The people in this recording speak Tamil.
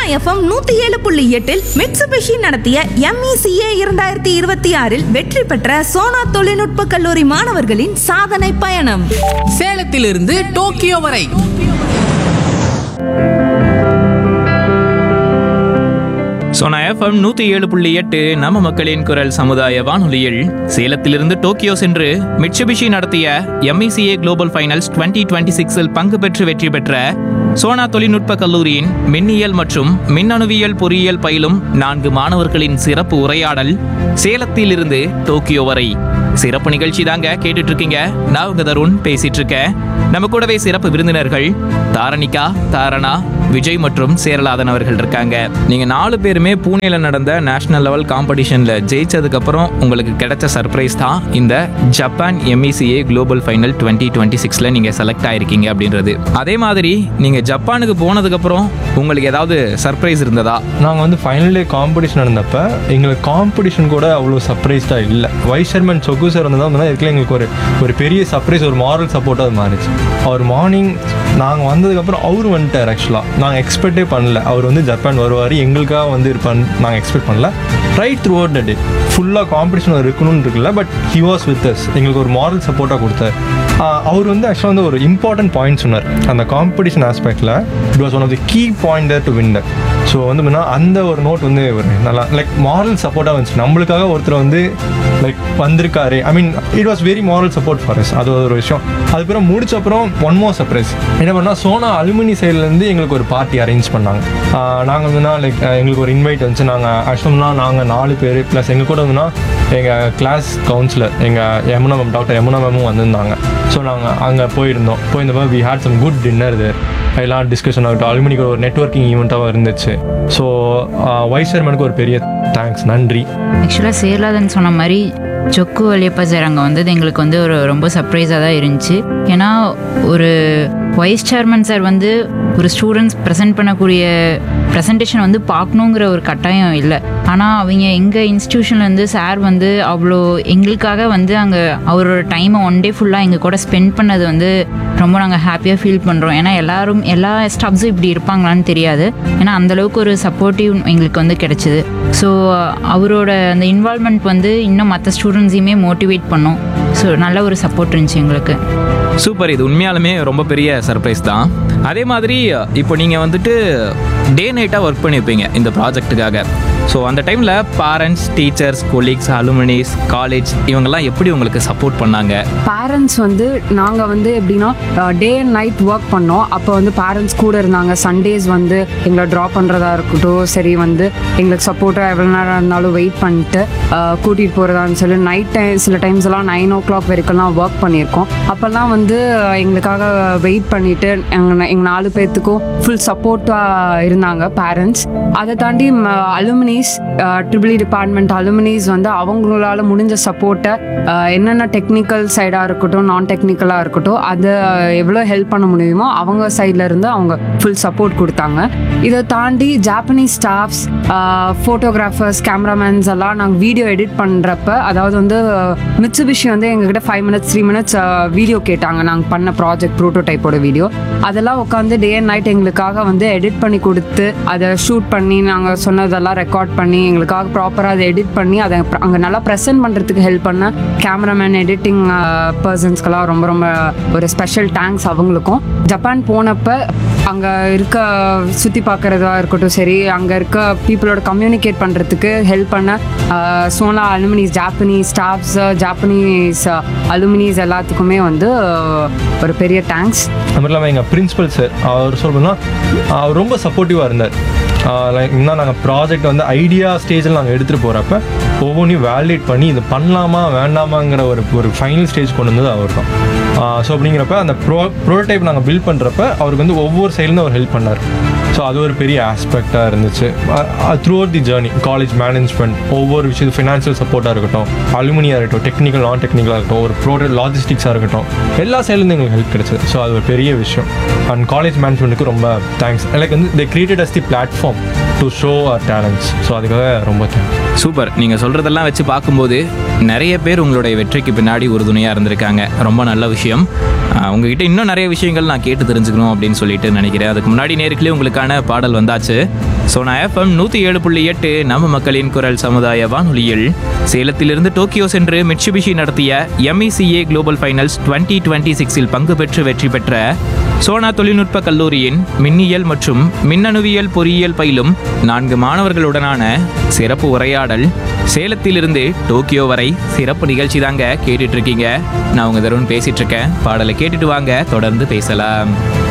எஃப்எம் நூத்தி ஏழு புள்ளி எட்டில் மிட்சுபிஷி நடத்திய எம்இசிஏ இரண்டாயிரத்தி இருபத்தி ஆறில் வெற்றி பெற்ற சோனா தொழில்நுட்ப கல்லூரி மாணவர்களின் சாதனை பயணம் சேலத்திலிருந்து டோக்கியோ வரை சோனா எஃப்எம் நூத்தி ஏழு புள்ளி எட்டு நம்ம மக்களின் குரல் சமுதாய வானொலியில் சேலத்திலிருந்து டோக்கியோ சென்று மிட்சுபிஷி நடத்திய எம்இசிஏ குளோபல் ஃபைனல்ஸ் 2026 டுவெண்ட்டி சிக்ஸில் பங்கு பெற்று வெற்றி பெற்ற சோனா தொழில்நுட்ப கல்லூரியின் மின்னியல் மற்றும் மின்னணுவியல் பொறியியல் பயிலும் நான்கு மாணவர்களின் சிறப்பு உரையாடல் சேலத்திலிருந்து டோக்கியோ வரை சிறப்பு நிகழ்ச்சி தாங்க கேட்டுட்டு இருக்கீங்க நான் உங்க தருண் பேசிட்டு இருக்கேன் நம்ம கூடவே சிறப்பு விருந்தினர்கள் தாரணிகா தாரணா விஜய் மற்றும் சேரலாதன் அவர்கள் இருக்காங்க நீங்க நாலு பேருமே பூனேல நடந்த நேஷனல் லெவல் காம்படிஷன்ல ஜெயிச்சதுக்கு அப்புறம் உங்களுக்கு கிடைச்ச சர்ப்ரைஸ் தான் இந்த Japan MECA global final twenty twenty சிக்ஸ்ல நீங்க செலக்ட் ஆயிருக்கீங்க அப்படின்றது அதே மாதிரி நீங்க ஜப்பானுக்கு போனதுக்கு அப்புறம் உங்களுக்கு ஏதாவது சர்ப்ரைஸ் இருந்ததா நாங்கள் வந்து ஃபைனல் டே காம்படிஷன் நடந்தப்ப எங்களுக்கு காம்படிஷன் கூட அவ்வளோ சர்ப்ரைஸ்டாக இல்லை வைஸ் சேர்மன் சொகு சார் வந்து தான் இதுக்குள்ள எங்களுக்கு ஒரு ஒரு பெரிய சர்ப்ரைஸ் ஒரு மாரல் சப்போர்ட்டாக அது மாறிச்சு அவர் மார்னிங் நாங்கள் வந்ததுக்கப்புறம் அவர் வந்துட்டார் ஆக்சுவலாக நாங்கள் எக்ஸ்பெக்டே பண்ணல அவர் வந்து ஜப்பான் வருவார் எங்களுக்காக வந்து இருப்பான்னு நாங்கள் எக்ஸ்பெக்ட் பண்ணல right throughout the day ஃபுல்லாக காம்படிஷன் இருக்கணும்னு இருக்குல்ல but he was with us எங்களுக்கு ஒரு மாரல் சப்போர்ட்டாக கொடுத்தார் ஆஹ் அவர் வந்து ஆக்சுவலாக வந்து ஒரு இம்பார்ட்டன்ட் பாயிண்ட் சொன்னார் அந்த காம்படிஷன் ஆஸ்பெக்டில் it was one of the key point to win so வந்து முன்னா அந்த ஒரு நோட் வந்து ஒரு நல்லா லைக் மாரல் சப்போர்ட்டாக வந்துச்சு நம்மளுக்காக ஒருத்தர் வந்து லைக் வந்திருக்காரு I mean it was very moral support for us அது ஒரு விஷயம் அதுக்கப்புறம் முடிச்ச அப்புறம் ஒன் மோர் சர்ப்ரைஸ் என்ன பண்ணால் சோனா அலுமினி சைட்லேருந்து எங்களுக்கு ஒரு பார்ட்டி அரேஞ்ச் பண்ணாங்க நாங்கள் வந்துன்னா லைக் எங்களுக்கு ஒரு இன்வைட் வந்துச்சு நாங்கள் ஆக்சுவலாக நாங்கள் நாலு பேர் ப்ளஸ் எங்கள் கூட வந்துன்னா எங்கள் கிளாஸ் கவுன்சிலர் எங்கள் யமுனா மேம் டாக்டர் யமுனா மேமும் வந்திருந்தாங்க ஸோ நாங்கள் அங்கே போயிருந்தோம் போயிருந்தப்போ we had some good dinner இது எல்லாம் டிஸ்கஷன் ஆகட்டும் அலுமினிக்கு ஒரு நெட்ஒர்க்கிங் ஈவெண்ட்டாகவும் இருந்துச்சு ஸோ வைஸ் சேர்மனுக்கு ஒரு பெரிய தேங்க்ஸ் நன்றி ஆக்சுவலாக சேலாதன் சொன்ன மாதிரி சொக்கு வலியப்பா சார் அங்கே வந்தது எங்களுக்கு வந்து ஒரு ரொம்ப சர்ப்ரைஸாக தான் இருந்துச்சு ஏன்னா ஒரு வைஸ் சேர்மன் சார் வந்து ஒரு ஸ்டூடெண்ட்ஸ் ப்ரெசென்ட் பண்ணக்கூடிய ப்ரெசன்டேஷன் வந்து பார்க்கணுங்கிற ஒரு கட்டாயம் இல்லை ஆனால் அவங்க எங்கள் இன்ஸ்டியூஷன்லேருந்து சார் வந்து அவ்வளோ எங்களுக்காக வந்து அங்கே அவரோட டைமை ஒன் டே ஃபுல்லாக எங்கள் கூட ஸ்பெண்ட் பண்ணது வந்து ரொம்ப நாங்கள் ஹாப்பியாக ஃபீல் பண்ணுறோம் ஏன்னா எல்லாரும் எல்லா ஸ்டாஃப்ஸும் இப்படி இருப்பாங்களான்னு தெரியாது ஏன்னா அந்தளவுக்கு ஒரு சப்போர்ட்டிவ் எங்களுக்கு வந்து கிடைச்சிது ஸோ அவரோட அந்த இன்வால்மெண்ட் வந்து இன்னும் மற்ற ஸ்டூடெண்ட்ஸையுமே மோட்டிவேட் பண்ணும் ஸோ நல்ல ஒரு சப்போர்ட் இருந்துச்சு எங்களுக்கு சூப்பர் இது உண்மையாலுமே ரொம்ப பெரிய சர்ப்ரைஸ் தான் அதே மாதிரி இப்போ நீங்கள் வந்துட்டு டே நைட்டாக ஒர்க் பண்ணியிருப்பீங்க இந்த ப்ராஜெக்ட்டுக்காக ஸோ அந்த டைமில் parents teachers colleagues alumnis college இவங்கெல்லாம் எப்படி உங்களுக்கு சப்போர்ட் பண்ணாங்க பேரண்ட்ஸ் வந்து நாங்கள் வந்து எப்படின்னா டே அண்ட் நைட் ஒர்க் பண்ணோம் அப்போ வந்து பேரண்ட்ஸ் கூட இருந்தாங்க சண்டேஸ் வந்து எங்களை ட்ரா பண்ணுறதா இருக்கட்டும் சரி வந்து எங்களுக்கு சப்போர்ட்டாக எவ்வளோ நேரம் இருந்தாலும் வெயிட் பண்ணிட்டு கூட்டிகிட்டு போகிறதான்னு சொல்லி நைட் டைம் சில டைம்ஸ் எல்லாம் நைன் ஓ கிளாக் வரைக்கும்லாம் ஒர்க் பண்ணியிருக்கோம் அப்போல்லாம் வந்து எங்களுக்காக வெயிட் பண்ணிட்டு எங்கள் எங்கள் நாலு பேர்த்துக்கும் ஃபுல் சப்போர்ட்டாக இருந்தாங்க பேரண்ட்ஸ் அதை தாண்டி அலுமினிஸ் ட்ரிபிள் டிபார்ட்மெண்ட் அலுமினிஸ் வந்து அவங்களால முடிஞ்ச சப்போர்ட்டை என்னென்ன டெக்னிக்கல் சைடாக இருக்கட்டும் நான் டெக்னிக்கலாக இருக்கட்டும் அதை எவ்வளோ ஹெல்ப் பண்ண முடியுமோ அவங்க சைடில் இருந்து அவங்க ஃபுல் சப்போர்ட் கொடுத்தாங்க இதை தாண்டி ஜாப்பனீஸ் ஸ்டாஃப்ஸ் ஃபோட்டோகிராஃபர்ஸ் கேமராமேன்ஸ் எல்லாம் நாங்கள் வீடியோ எடிட் பண்ணுறப்ப அதாவது வந்து மிட்சுபிஷி வந்து எங்ககிட்ட five minutes three minutes video கேட்டாங்க நாங்கள் பண்ண ப்ராஜெக்ட் ப்ரோட்டோடைப்போட வீடியோ அதெல்லாம் உட்காந்து டே அண்ட் நைட் எங்களுக்காக வந்து எடிட் பண்ணி கொடுத்து அதை ஷூட் பண்ணி நாங்கள் சொன்னதெல்லாம் ரெக்கார்ட் பண்ணி எங்களுக்காக ப்ராப்பராக அதை எடிட் பண்ணி அதை அங்கே நல்லா ப்ரெசென்ட் பண்ணுறதுக்கு ஹெல்ப் பண்ண கேமராமேன் எடிட்டிங் பர்சன்ஸ்க்கெல்லாம் ரொம்ப ரொம்ப ஒரு ஸ்பெஷல் தேங்க்ஸ் அவங்களுக்கும் ஜப்பான் போனப்போ அங்கே இருக்க சுற்றி பார்க்குறதா இருக்கட்டும் சரி அங்கே இருக்க பீப்புளோட கம்யூனிகேட் பண்ணுறதுக்கு ஹெல்ப் பண்ண ஆஹ், சோனா alumnis Japanese staffs Japanese alumnis எல்லாத்துக்குமே வந்து ஒரு பெரிய தேங்க்ஸ் அது மட்டும் இல்லாமல் எங்கள் பிரின்சிபல் சார் அவர் சொல்லணும்னா அவர் ரொம்ப சப்போர்ட்டிவாக இருந்தார் லைக் இன்னும் நாங்கள் ப்ராஜெக்ட் வந்து ஐடியா ஸ்டேஜில் நாங்கள் எடுத்துகிட்டு போகிறப்ப ஒவ்வொன்றையும் வேலிடேட் பண்ணி இது பண்ணலாமா வேண்டாமாங்கிற ஒரு ஒரு ஃபைனல் ஸ்டேஜ் கொண்டு வந்தது அவர் தான் ஸோ அப்படிங்கிறப்ப அந்த ப்ரோ ப்ரோட்டோடைப் நாங்கள் பில்ட் பண்ணுறப்ப அவருக்கு வந்து ஒவ்வொரு சைட்லேருந்து அவர் ஹெல்ப் பண்ணார் ஸோ அது ஒரு பெரிய ஆஸ்பெக்டாக இருந்துச்சு throughout the journey college management ஒவ்வொரு விஷயம் ஃபினான்ஷியல் சப்போர்ட்டாக இருக்கட்டும் அலுமினியாக இருக்கட்டும் டெக்னிக்கல் நான் டெக்னிக்கலாக இருக்கட்டும் ஒரு ப்ரோடக்ட் லாஜிஸ்டிக்ஸாக இருக்கட்டும் எல்லா சைட்லேருந்து எங்களுக்கு ஹெல்ப் கிடைச்சது ஸோ அது ஒரு பெரிய விஷயம் அண்ட் காலேஜ் மேனேஜ்மெண்ட்டுக்கு ரொம்ப தேங்க்ஸ் லைக் வந்து they created as the platform to show our talents so அதுக்காக ரொம்ப தேங்க்ஸ் சூப்பர் நீங்கள் சொல்கிறதெல்லாம் வச்சு பார்க்கும்போது நிறைய பேர் உங்களுடைய வெற்றிக்கு பின்னாடி உறுதுணையாக இருந்திருக்காங்க ரொம்ப நல்ல விஷயம் ஆஹ் உங்ககிட்ட இன்னும் நிறைய விஷயங்கள் நான் கேட்டு தெரிஞ்சுக்கணும் அப்படின்னு சொல்லிட்டு நினைக்கிறேன் அதுக்கு முன்னாடி நேருக்குள்ளே உங்களுக்கான பாடல் வந்தாச்சு சோனா எஃப்எம் நூற்றி ஏழு புள்ளி எட்டு நம்ம மக்களின் குரல் சமுதாய வானொலியில் சேலத்திலிருந்து டோக்கியோ சென்று மிட்சுபிஷி நடத்திய MECA global finals twenty twenty சிக்ஸில் பங்கு பெற்று வெற்றி பெற்ற சோனா தொழில்நுட்ப கல்லூரியின் மின்னியல் மற்றும் மின்னணுவியல் பொறியியல் பயிலும் நான்கு மாணவர்களுடனான சிறப்பு உரையாடல் சேலத்திலிருந்து டோக்கியோ வரை சிறப்பு நிகழ்ச்சி தாங்க கேட்டுட்டு இருக்கீங்க நான் உங்க தருண் பேசிட்டு இருக்கேன் பாடலை கேட்டுட்டு வாங்க தொடர்ந்து பேசலாம்